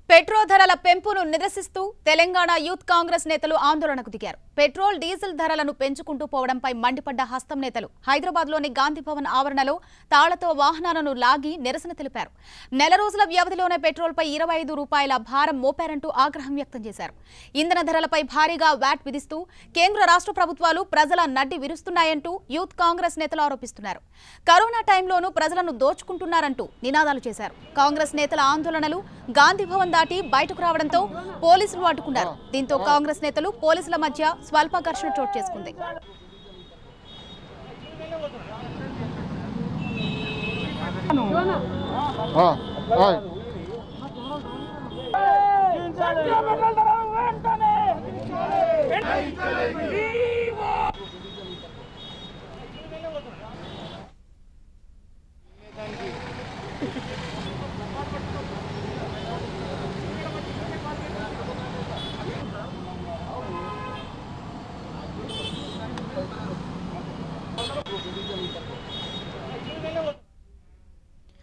Petrol ధరల పెంపును నిరసిస్తూ Telangana youth Congress నేతలు ఆందోళనకు దిగారు పెట్రోల్ డీజిల్ ధరలను పెంచుకుంటూ పోవడంపై మండిపడ్డ హస్తం నేతలు హైదరాబాద్లోని గాంధీ భవన్ ఆవరణలో తాళ్లతో వాహనాలను లాగి నిరసన తెలిపారు నెల రోజుల వ్యవధిలోనే పెట్రోల్పై ఇరవై ఐదు రూపాయల భారం మోపారంటూ ఆగ్రహం వ్యక్తం చేశారు ఇంధన ధరలపై భారీగా వ్యాట్ విధిస్తూ కేంద్ర రాష్ట్ర ప్రభుత్వాలు ప్రజల నడ్డి విరుస్తున్నాయంటూ యూత్ కాంగ్రెస్ నేతలు ఆరోపిస్తున్నారు కరోనా టైంలోనూ ప్రజలను దోచుకుంటున్నారంటూ నినాదాలు చేశారు కాంగ్రెస్ నేతల ఆందోళనలు గాంధీ భవన్ దాటి బయటకు రావడంతో పోలీసులు అడ్డుకున్నారు దీంతో కాంగ్రెస్ నేతలు పోలీసుల మధ్య స్వల్ప ఘర్షణ చోటు చేసుకుంది ఆ, ఆ.